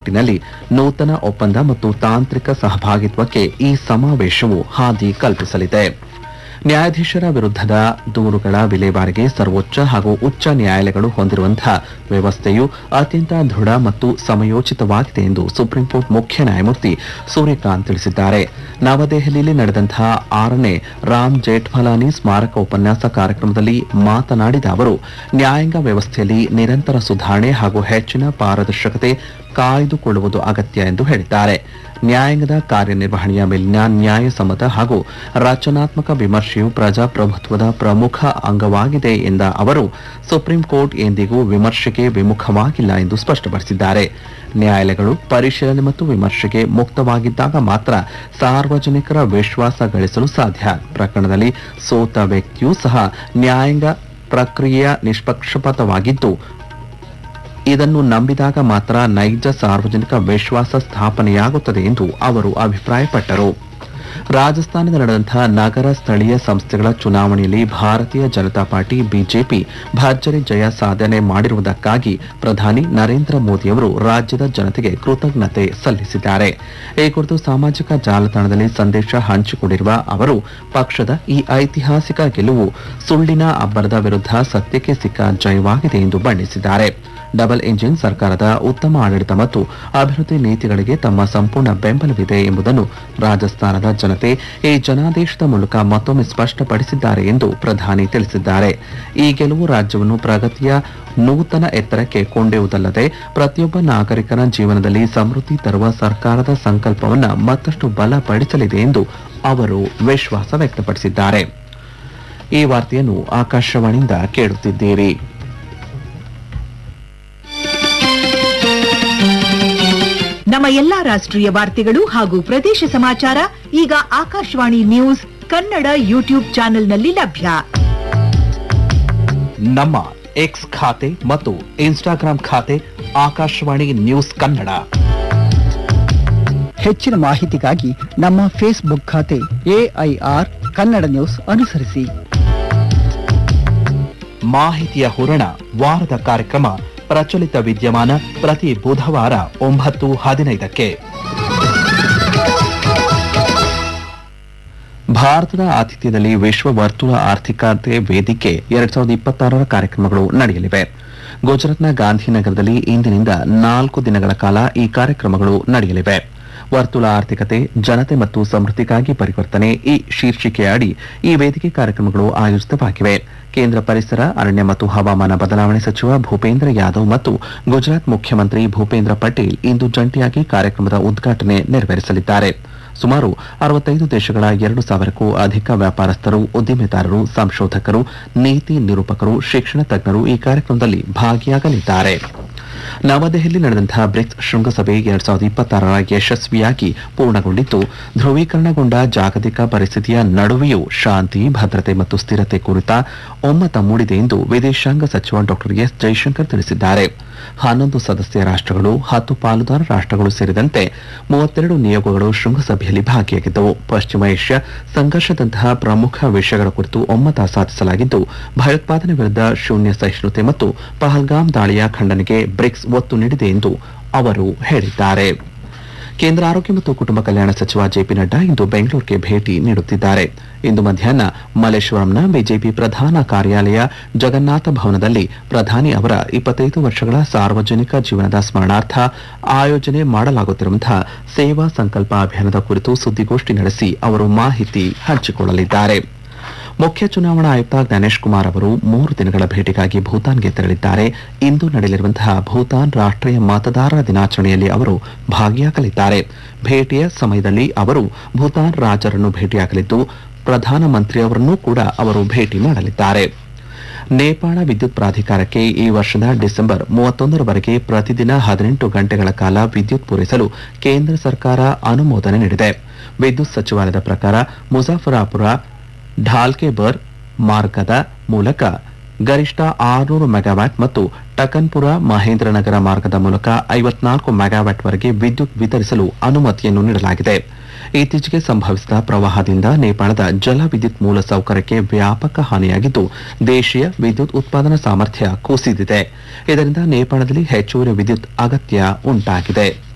ನಿಟ್ಟಿನಲ್ಲಿ ನೂತನ ಒಪ್ಪಂದ ಮತ್ತು ತಾಂತ್ರಿಕ ಸಹಭಾಗಿತ್ವಕ್ಕೆ ಈ ಸಮಾವೇಶವು ಹಾದಿ ಕಲ್ಪಿಸಲಿದೆ ನ್ಯಾಯಾಧೀಶರ ವಿರುದ್ಧದ ದೂರುಗಳ ವಿಲೇವಾರಿಗೆ ಸರ್ವೋಚ್ಚ ಹಾಗೂ ಉಚ್ಚ ನ್ಯಾಯಾಲಯಗಳು ಹೊಂದಿರುವಂತಹ ವ್ಯವಸ್ಥೆಯು ಅತ್ಯಂತ ದೃಢ ಮತ್ತು ಸಮಯೋಚಿತವಾಗಿದೆ ಎಂದು ಸುಪ್ರೀಂ ಕೋರ್ಟ್ ಮುಖ್ಯ ನ್ಯಾಯಮೂರ್ತಿ ಸೂರ್ಯಕಾಂತ್ ತಿಳಿಸಿದ್ದಾರೆ ನವದೆಹಲಿಯಲ್ಲಿ ನಡೆದಂತಹ ಆರನೇ ರಾಮ್ ಜೇಠ್ಮಲಾನಿ ಸ್ಮಾರಕ ಉಪನ್ಯಾಸ ಕಾರ್ಯಕ್ರಮದಲ್ಲಿ ಮಾತನಾಡಿದ ಅವರು ನ್ಯಾಯಾಂಗ ವ್ಯವಸ್ಥೆಯಲ್ಲಿ ನಿರಂತರ ಸುಧಾರಣೆ ಹಾಗೂ ಹೆಚ್ಚಿನ ಪಾರದರ್ಶಕತೆ ಕಾಯ್ದುಕೊಳ್ಳುವುದು ಅಗತ್ಯ ಎಂದು ಹೇಳಿದ್ದಾರೆ ನ್ಯಾಯಾಂಗದ ಕಾರ್ಯನಿರ್ವಹಣೆಯ ಮೇಲಿನ ನ್ಯಾಯಸಮ್ಮತ ಹಾಗೂ ರಚನಾತ್ಮಕ ವಿಮರ್ಶೆಯು ಪ್ರಜಾಪ್ರಭುತ್ವದ ಪ್ರಮುಖ ಅಂಗವಾಗಿದೆ ಎಂದ ಅವರು ಸುಪ್ರೀಂ ಕೋರ್ಟ್ ಎಂದಿಗೂ ವಿಮರ್ಶೆಗೆ ವಿಮುಖವಾಗಿಲ್ಲ ಎಂದು ಸ್ಪಷ್ಟಪಡಿಸಿದ್ದಾರೆ ನ್ಯಾಯಾಲಯಗಳು ಪರಿಶೀಲನೆ ಮತ್ತು ವಿಮರ್ಶೆಗೆ ಮುಕ್ತವಾಗಿದ್ದಾಗ ಮಾತ್ರ ಸಾರ್ವಜನಿಕರ ವಿಶ್ವಾಸ ಗಳಿಸಲು ಸಾಧ್ಯ ಪ್ರಕರಣದಲ್ಲಿ ಸೋತ ವ್ಯಕ್ತಿಯೂ ಸಹ ನ್ಯಾಯಾಂಗ ಪ್ರಕ್ರಿಯೆಯ ನಿಷ್ಪಕ್ಷಪಾತವಾಗಿದ್ದು ಇದನ್ನು ನಂಬಿದಾಗ ಮಾತ್ರ ನೈಜ ಸಾರ್ವಜನಿಕ ವಿಶ್ವಾಸ ಸ್ಥಾಪನೆಯಾಗುತ್ತದೆ ಎಂದು ಅವರು ಅಭಿಪ್ರಾಯಪಟ್ಟರು ರಾಜಸ್ಥಾನದಲ್ಲಿ ನಡೆದಂತಹ ನಗರ ಸ್ಥಳೀಯ ಸಂಸ್ಥೆಗಳ ಚುನಾವಣೆಯಲ್ಲಿ ಭಾರತೀಯ ಜನತಾ ಪಾರ್ಟಿ ಬಿಜೆಪಿ ಭರ್ಜರಿ ಜಯ ಸಾಧನೆ ಮಾಡಿರುವುದಕ್ಕಾಗಿ ಪ್ರಧಾನಿ ನರೇಂದ್ರ ಮೋದಿಯವರು ರಾಜ್ಯದ ಜನತೆಗೆ ಕೃತಜ್ಞತೆ ಸಲ್ಲಿಸಿದ್ದಾರೆ ಈ ಕುರಿತು ಸಾಮಾಜಿಕ ಜಾಲತಾಣದಲ್ಲಿ ಸಂದೇಶ ಹಂಚಿಕೊಂಡಿರುವ ಅವರು ಪಕ್ಷದ ಈ ಐತಿಹಾಸಿಕ ಗೆಲುವು ಸುಳ್ಳಿನ ಅಬ್ಬರದ ವಿರುದ್ಧ ಸತ್ಯಕ್ಕೆ ಸಿಕ್ಕ ಜಯವಾಗಿದೆ ಎಂದು ಬಣ್ಣಿಸಿದ್ದಾರೆ ಡಬಲ್ ಇಂಜಿನ್ ಸರ್ಕಾರದ ಉತ್ತಮ ಆಡಳಿತ ಮತ್ತು ಅಭಿವೃದ್ಧಿ ನೀತಿಗಳಿಗೆ ತಮ್ಮ ಸಂಪೂರ್ಣ ಬೆಂಬಲವಿದೆ ಎಂಬುದನ್ನು ರಾಜಸ್ಥಾನದ ಜನತೆ ಈ ಜನಾದೇಶದ ಮೂಲಕ ಮತ್ತೊಮ್ಮೆ ಸ್ಪಷ್ಟಪಡಿಸಿದ್ದಾರೆ ಎಂದು ಪ್ರಧಾನಿ ತಿಳಿಸಿದ್ದಾರೆ ಈ ಗೆಲುವು ರಾಜ್ಯವನ್ನು ಪ್ರಗತಿಯ ನೂತನ ಎತ್ತರಕ್ಕೆ ಕೊಂಡೊಯ್ಯುವುದಲ್ಲದೆ ಪ್ರತಿಯೊಬ್ಬ ನಾಗರಿಕನ ಜೀವನದಲ್ಲಿ ಸಮೃದ್ಧಿ ತರುವ ಸರ್ಕಾರದ ಸಂಕಲ್ಪವನ್ನು ಮತ್ತಷ್ಟು ಬಲಪಡಿಸಲಿದೆ ಎಂದು ಅವರು ವಿಶ್ವಾಸ ವ್ಯಕ್ತಪಡಿಸಿದ್ದಾರೆ ಈ ವಾರ್ತೆಯನ್ನು ಆಕಾಶವಾಣಿಯಿಂದ ಕೇಳುತ್ತಿದ್ದೀರಿ ನಮ್ಮ ಎಲ್ಲಾ ರಾಷ್ಟ್ರೀಯ ವಾರ್ತೆಗಳು ಹಾಗೂ ಪ್ರದೇಶ ಸಮಾಚಾರ ಈಗ ಆಕಾಶವಾಣಿ ನ್ಯೂಸ್ ಕನ್ನಡ ಯೂಟ್ಯೂಬ್ ಚಾನೆಲ್ನಲ್ಲಿ ಲಭ್ಯ ನಮ್ಮ ಎಕ್ಸ್ ಖಾತೆ ಮತ್ತು ಇನ್ಸ್ಟಾಗ್ರಾಂ ಖಾತೆ ಆಕಾಶವಾಣಿ ನ್ಯೂಸ್ ಕನ್ನಡ ಹೆಚ್ಚಿನ ಮಾಹಿತಿಗಾಗಿ ನಮ್ಮ ಫೇಸ್ಬುಕ್ ಖಾತೆ ಎಐಆರ್ ಕನ್ನಡ ನ್ಯೂಸ್ ಅನುಸರಿಸಿ ಮಾಹಿತಿಯ ಹೂರಣ ವಾರದ ಕಾರ್ಯಕ್ರಮ ಪ್ರಚಲಿತ ವಿದ್ಯಮಾನ ಪ್ರತಿ ಬುಧವಾರ ಒಂಬತ್ತು ಹದಿನೈದಕ್ಕೆ ಭಾರತದ ಆತಿಥ್ಯದಲ್ಲಿ ವಿಶ್ವ ವರ್ತುಲ ಆರ್ಥಿಕತೆ ವೇದಿಕೆ ಎರಡ್ ಸಾವಿರದ ಇಪ್ಪತ್ತಾರರ ಕಾರ್ಯಕ್ರಮಗಳು ನಡೆಯಲಿವೆ ಗುಜರಾತ್ನ ಗಾಂಧಿನಗರದಲ್ಲಿ ಇಂದಿನಿಂದ ನಾಲ್ಕು ದಿನಗಳ ಕಾಲ ಈ ಕಾರ್ಯಕ್ರಮಗಳು ನಡೆಯಲಿವೆ ವರ್ತುಲ ಆರ್ಥಿಕತೆ ಜನತೆ ಮತ್ತು ಸಮೃದ್ಧಿಗಾಗಿ ಪರಿವರ್ತನೆ ಈ ಶೀರ್ಷಿಕೆಯ ಅಡಿ ಈ ವೇದಿಕೆ ಕಾರ್ಯಕ್ರಮಗಳು ಆಯೋಜಿತವಾಗಿವೆ ಕೇಂದ್ರ ಪರಿಸರ ಅರಣ್ಯ ಮತ್ತು ಹವಾಮಾನ ಬದಲಾವಣೆ ಸಚಿವ ಭೂಪೇಂದ್ರ ಯಾದವ್ ಮತ್ತು ಗುಜರಾತ್ ಮುಖ್ಯಮಂತ್ರಿ ಭೂಪೇಂದ್ರ ಪಟೇಲ್ ಇಂದು ಜಂಟಿಯಾಗಿ ಕಾರ್ಯಕ್ರಮದ ಉದ್ಘಾಟನೆ ನೆರವೇರಿಸಲಿದ್ದಾರೆ ಸುಮಾರು ಅರವತ್ತೈದು ದೇಶಗಳ ಎರಡು ಸಾವಿರಕ್ಕೂ ಅಧಿಕ ವ್ಯಾಪಾರಸ್ಥರು ಉದ್ದಿಮೆದಾರರು ಸಂಶೋಧಕರು ನೀತಿ ನಿರೂಪಕರು ಶಿಕ್ಷಣ ತಜ್ಞರು ಈ ಕಾರ್ಯಕ್ರಮದಲ್ಲಿ ಭಾಗಿಯಾಗಲಿದ್ದಾರೆ ನವದೆಹಲಿ ನಡೆದಂತಹ ಬ್ರಿಕ್ಸ್ ಶೃಂಗಸಭೆ ಎರಡ್ ಸಾವಿರದ ಇಪ್ಪತ್ತಾರರ ಯಶಸ್ವಿಯಾಗಿ ಪೂರ್ಣಗೊಂಡಿದ್ದು ಧ್ರುವೀಕರಣಗೊಂಡ ಜಾಗತಿಕ ಪರಿಸ್ಥಿತಿಯ ನಡುವೆಯೂ ಶಾಂತಿ ಭದ್ರತೆ ಮತ್ತು ಸ್ಥಿರತೆ ಕುರಿತ ಒಮ್ಮತ ಮೂಡಿದೆ ಎಂದು ವಿದೇಶಾಂಗ ಸಚಿವ ಡಾ ಎಸ್ ಜೈಶಂಕರ್ ತಿಳಿಸಿದ್ದಾರೆ ಹನ್ನೊಂದು ಸದಸ್ಯ ರಾಷ್ಟ್ರಗಳು ಹತ್ತು ಪಾಲುದಾರ ರಾಷ್ಟ್ರಗಳು ಸೇರಿದಂತೆ ಮೂವತ್ತೆರಡು ನಿಯೋಗಗಳು ಶೃಂಗಸಭೆಯಲ್ಲಿ ಭಾಗಿಯಾಗಿದ್ದವು ಪಶ್ಚಿಮ ಏಷ್ಯಾ ಸಂಘರ್ಷದಂತಹ ಪ್ರಮುಖ ವಿಷಯಗಳ ಕುರಿತು ಒಮ್ಮತ ಸಾಧಿಸಲಾಗಿದ್ದು ಭಯೋತ್ಪಾದನೆ ವಿರುದ್ಧ ಶೂನ್ಯ ಸಹಿಷ್ಣುತೆ ಮತ್ತು ಪಹಲ್ಗಾಮ್ ದಾಳಿಯ ಖಂಡನೆಗೆ ಬ್ರಿಕ್ಸ್ ಒತ್ತು ನೀಡಿದೆ ಎಂದು ಅವರು ಹೇಳಿದ್ದಾರೆ ಕೇಂದ್ರ ಆರೋಗ್ಯ ಮತ್ತು ಕುಟುಂಬ ಕಲ್ಯಾಣ ಸಚಿವ ಜೆಪಿ ನಡ್ಡಾ ಇಂದು ಬೆಂಗಳೂರಿಗೆ ಭೇಟಿ ನೀಡುತ್ತಿದ್ದಾರೆ ಇಂದು ಮಧ್ಯಾಹ್ನ ಮಲ್ಲೇಶ್ವರಂನ ಬಿಜೆಪಿ ಪ್ರಧಾನ ಕಾರ್ಯಾಲಯ ಜಗನ್ನಾಥ ಭವನದಲ್ಲಿ ಪ್ರಧಾನಿ ಅವರ ಇಪ್ಪತ್ತೈದು ವರ್ಷಗಳ ಸಾರ್ವಜನಿಕ ಜೀವನದ ಸ್ಮರಣಾರ್ಥ ಆಯೋಜನೆ ಮಾಡಲಾಗುತ್ತಿರುವಂತಹ ಸೇವಾ ಸಂಕಲ್ಪ ಅಭಿಯಾನದ ಕುರಿತು ಸುದ್ದಿಗೋಷ್ಠಿ ನಡೆಸಿ ಅವರು ಮಾಹಿತಿ ಹಂಚಿಕೊಳ್ಳಲಿದ್ದಾರೆ ಮುಖ್ಯ ಚುನಾವಣಾ ಆಯುಕ್ತ ಜ್ಞಾನೇಶ್ ಕುಮಾರ್ ಅವರು ಮೂರು ದಿನಗಳ ಭೇಟಿಗಾಗಿ ಭೂತಾನ್ಗೆ ತೆರಳಿದ್ದಾರೆ ಇಂದು ನಡೆಯಲಿರುವಂತಹ ಭೂತಾನ್ ರಾಷ್ಟ್ರೀಯ ಮತದಾರರ ದಿನಾಚರಣೆಯಲ್ಲಿ ಅವರು ಭಾಗಿಯಾಗಲಿದ್ದಾರೆ ಭೇಟಿಯ ಸಮಯದಲ್ಲಿ ಅವರು ಭೂತಾನ್ ರಾಜರನ್ನು ಭೇಟಿಯಾಗಲಿದ್ದು ಪ್ರಧಾನಮಂತ್ರಿಯವರನ್ನೂ ಕೂಡ ಅವರು ಭೇಟಿ ಮಾಡಲಿದ್ದಾರೆ ನೇಪಾಳ ವಿದ್ಯುತ್ ಪ್ರಾಧಿಕಾರಕ್ಕೆ ಈ ವರ್ಷದ ಡಿಸೆಂಬರ್ ಮೂವತ್ತೊಂದರವರೆಗೆ ಪ್ರತಿದಿನ ಹದಿನೆಂಟು ಗಂಟೆಗಳ ಕಾಲ ವಿದ್ಯುತ್ ಪೂರೈಸಲು ಕೇಂದ್ರ ಸರ್ಕಾರ ಅನುಮೋದನೆ ನೀಡಿದೆ ವಿದ್ಯುತ್ ಸಚಿವಾಲಯದ ಪ್ರಕಾರ ಮುಜಾಫರಾಪುರ ಢಾಲ್ಕೆಬರ್ ಮಾರ್ಗದ ಮೂಲಕ ಗರಿಷ್ಠ ಆರುನೂರು ಮೆಗಾವ್ಯಾಟ್ ಮತ್ತು ಟಕನ್ಪುರ ಮಹೇಂದ್ರನಗರ ಮಾರ್ಗದ ಮೂಲಕ ಐವತ್ನಾಲ್ಕು ಮೆಗಾವ್ಯಾಟ್ವರೆಗೆ ವಿದ್ಯುತ್ ವಿತರಿಸಲು ಅನುಮತಿಯನ್ನು ನೀಡಲಾಗಿದೆ ಇತ್ತೀಚೆಗೆ ಸಂಭವಿಸಿದ ಪ್ರವಾಹದಿಂದ ನೇಪಾಳದ ಜಲ ವಿದ್ಯುತ್ ಮೂಲ ಸೌಕರ್ಯಕ್ಕೆ ವ್ಯಾಪಕ ಹಾನಿಯಾಗಿದ್ದು ದೇಶೀಯ ವಿದ್ಯುತ್ ಉತ್ಪಾದನಾ ಸಾಮರ್ಥ್ಯ ಕುಸಿದಿದೆ ಇದರಿಂದ ನೇಪಾಳದಲ್ಲಿ ಹೆಚ್ಚುವರಿ ವಿದ್ಯುತ್ ಅಗತ್ಯ ಉಂಟಾಗಿದೆ